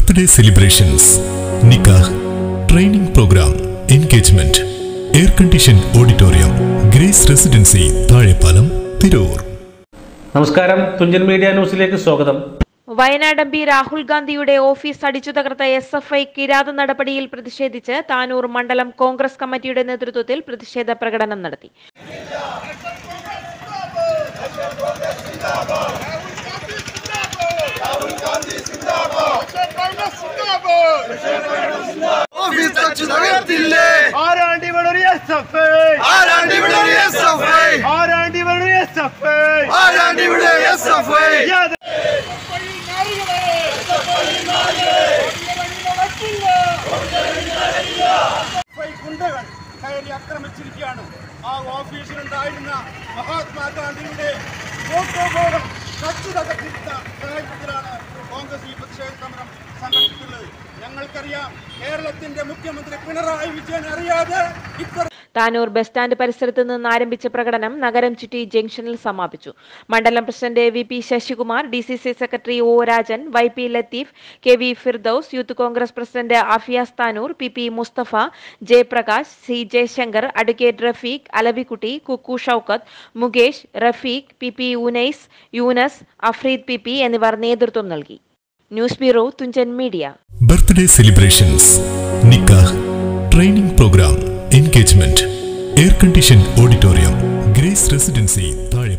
birthday celebrations നിക്കാഹ് training programme engagement air condition auditorium Grace Residency Thazhepalam Tirur നമസ്കാരം Thunchan media ന്യൂസിലേക്ക് സ്വാഗതം വയനാട് എം പി രാഹുൽ ഗാന്ധിയുടെ ഓഫീസ് അടിച്ചു തകർത്ത എസ് എഫ് ഐ കിരാത നടപടിയിൽ പ്രതിഷേധിച്ച് താനൂർ മണ്ഡലം കോൺഗ്രസ് കമ്മിറ്റിയുടെ നേതൃത്വത്തിൽ പ്രതിഷേധ പ്രകടനം നടത്തി ഓഫീസ് അടിച്ചു തകർത്തില്ലേ ആരാണ്ടി ഇവിടെ എസ് എഫ് ആരാണ്ട് ഇവിടെ എസ് എഫ് ഐ ആരാണ്ടി ഇവിടെ എസ് എഫ് ആരാണ്ട് ഇവിടെ എസ് എഫ് ഐ ഗുണ്ടകൾ കയറി ആക്രമിച്ചിരിക്കുകയാണ് ആ ഓഫീസിലുണ്ടായിരുന്ന മഹാത്മാഗാന്ധിയുടെ ഫോട്ടോബോർഡ് കച്ചു തകർത്തിരുന്ന സാഹചര്യത്തിലാണ് കോൺഗ്രസ് ഈ പ്രതിഷേധ സമരം സംഘടിപ്പിക്കുന്നത് ഞങ്ങൾക്കറിയാം കേരളത്തിന്റെ മുഖ്യമന്ത്രി പിണറായി വിജയൻ അറിയാതെ ഇത്തരം താനൂർ ബസ് സ്റ്റാൻഡ് പരിസരത്ത് നിന്ന് ആരംഭിച്ച പ്രകടനം നഗരം ചുറ്റി ജംഗ്ഷനിൽ സമാപിച്ചു മണ്ഡലം president V P Sasikumar D C C secretary O Rajan Y P Latheef K V Firdaus youth Congress president Afiyas Tanur P P Mustafa Jayaprakash C Jayashankar advocate Rafeeq Alavikutty Kukku Shoukath Mukesh Rafeeq P P Unais Yunus Afreed P P എന്നിവർ നേതൃത്വം നൽകി news bureau Thunchan media birthday celebrations നിക്കാഹ് training programme engagement air condition auditorium Grace Residency താഴെ